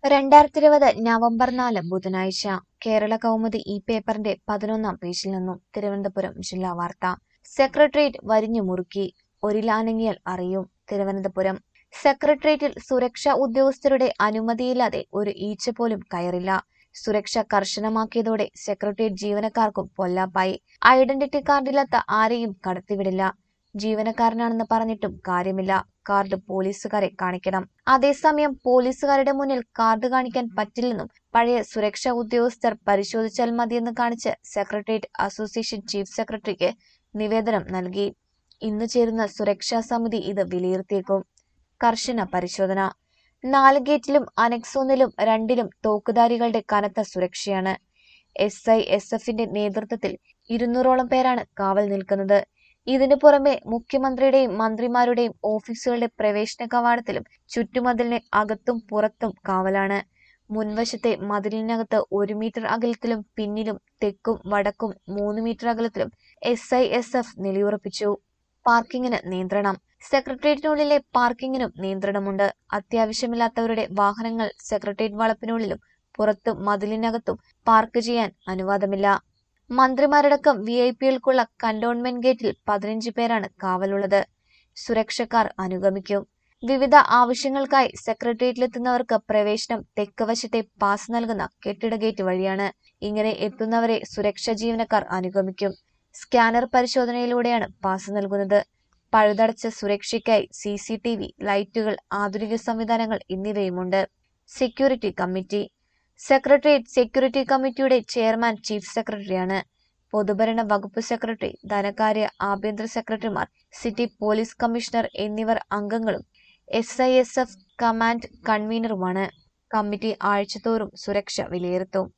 രണ്ടായിരത്തി ഇരുപത് നവംബർ നാല് ബുധനാഴ്ച കേരള കൗമുദി ഈ പേപ്പറിന്റെ പതിനൊന്നാം പേജിൽ നിന്നും തിരുവനന്തപുരം ജില്ലാ വാർത്ത സെക്രട്ടേറിയറ്റ് വരിഞ്ഞു മുറുക്കി ഒരിലാനങ്ങിയാൽ അറിയും തിരുവനന്തപുരം സെക്രട്ടേറിയറ്റിൽ സുരക്ഷാ ഉദ്യോഗസ്ഥരുടെ അനുമതിയില്ലാതെ ഒരു ഈച്ച പോലും കയറില്ല സുരക്ഷ കർശനമാക്കിയതോടെ സെക്രട്ടേറിയറ്റ് ജീവനക്കാർക്കും പൊല്ലാപ്പായി ഐഡന്റിറ്റി കാർഡില്ലാത്ത ആരെയും കടത്തിവിടില്ല ജീവനക്കാരനാണെന്ന് പറഞ്ഞിട്ടും കാര്യമില്ല കാർഡ് പോലീസുകാരെ കാണിക്കണം അതേസമയം പോലീസുകാരുടെ മുന്നിൽ കാർഡ് കാണിക്കാൻ പറ്റില്ലെന്നും പഴയ സുരക്ഷാ ഉദ്യോഗസ്ഥർ പരിശോധിച്ചാൽ മതിയെന്ന് കാണിച്ച് സെക്രട്ടേറിയറ്റ് അസോസിയേഷൻ ചീഫ് സെക്രട്ടറിക്ക് നിവേദനം നൽകി ഇന്ന് ചേരുന്ന സുരക്ഷാ സമിതി ഇത് വിലയിരുത്തിയേക്കും കർശന പരിശോധന നാല് ഗേറ്റിലും അനക്സ് ഒന്നിലും രണ്ടിലും തോക്കുധാരികളുടെ കനത്ത സുരക്ഷയാണ് എസ് ഐ എസ് എഫിന്റെ നേതൃത്വത്തിൽ ഇരുന്നൂറോളം പേരാണ് കാവൽ നിൽക്കുന്നത് ഇതിനു പുറമെ മുഖ്യമന്ത്രിയുടെയും മന്ത്രിമാരുടെയും ഓഫീസുകളുടെ പ്രവേശന കവാടത്തിലും ചുറ്റുമതിലിന് അകത്തും പുറത്തും കാവലാണ് മുൻവശത്തെ മതിലിനകത്ത് ഒരു മീറ്റർ അകലത്തിലും പിന്നിലും തെക്കും വടക്കും മൂന്ന് മീറ്റർ അകലത്തിലും എസ് ഐ എസ് എഫ് നിലയുറപ്പിച്ചു പാർക്കിങ്ങിന് നിയന്ത്രണം സെക്രട്ടേറിയറ്റിനുള്ളിലെ പാർക്കിങ്ങിനും നിയന്ത്രണമുണ്ട് അത്യാവശ്യമില്ലാത്തവരുടെ വാഹനങ്ങൾ സെക്രട്ടേറിയറ്റ് വളപ്പിനുള്ളിലും പുറത്തും മതിലിനകത്തും പാർക്ക് ചെയ്യാൻ അനുവാദമില്ല മന്ത്രിമാരടക്കം വി ഐ പികൾക്കുള്ള കന്റോൺമെന്റ് ഗേറ്റിൽ പതിനഞ്ച് പേരാണ് കാവലുള്ളത് സുരക്ഷക്കാർ അനുഗമിക്കും വിവിധ ആവശ്യങ്ങൾക്കായി സെക്രട്ടേറിയറ്റിലെത്തുന്നവർക്ക് പ്രവേശനം തെക്ക് വശത്തെ പാസ് നൽകുന്ന കെട്ടിട ഗേറ്റ് വഴിയാണ് ഇങ്ങനെ എത്തുന്നവരെ സുരക്ഷാ ജീവനക്കാർ അനുഗമിക്കും സ്കാനർ പരിശോധനയിലൂടെയാണ് പാസ് നൽകുന്നത് പഴുതടച്ച സുരക്ഷയ്ക്കായി സി സി ടി വി ലൈറ്റുകൾ ആധുനിക സംവിധാനങ്ങൾ എന്നിവയുമുണ്ട് സെക്യൂരിറ്റി കമ്മിറ്റി സെക്രട്ടേറിയറ്റ് സെക്യൂരിറ്റി കമ്മിറ്റിയുടെ ചെയർമാൻ ചീഫ് സെക്രട്ടറിയാണ് പൊതുഭരണ വകുപ്പ് സെക്രട്ടറി ധനകാര്യ ആഭ്യന്തര സെക്രട്ടറിമാർ സിറ്റി പോലീസ് കമ്മീഷണർ എന്നിവർ അംഗങ്ങളും S I S F command കൺവീനറുമാണ് കമ്മിറ്റി ആഴ്ചതോറും സുരക്ഷ വിലയിരുത്തും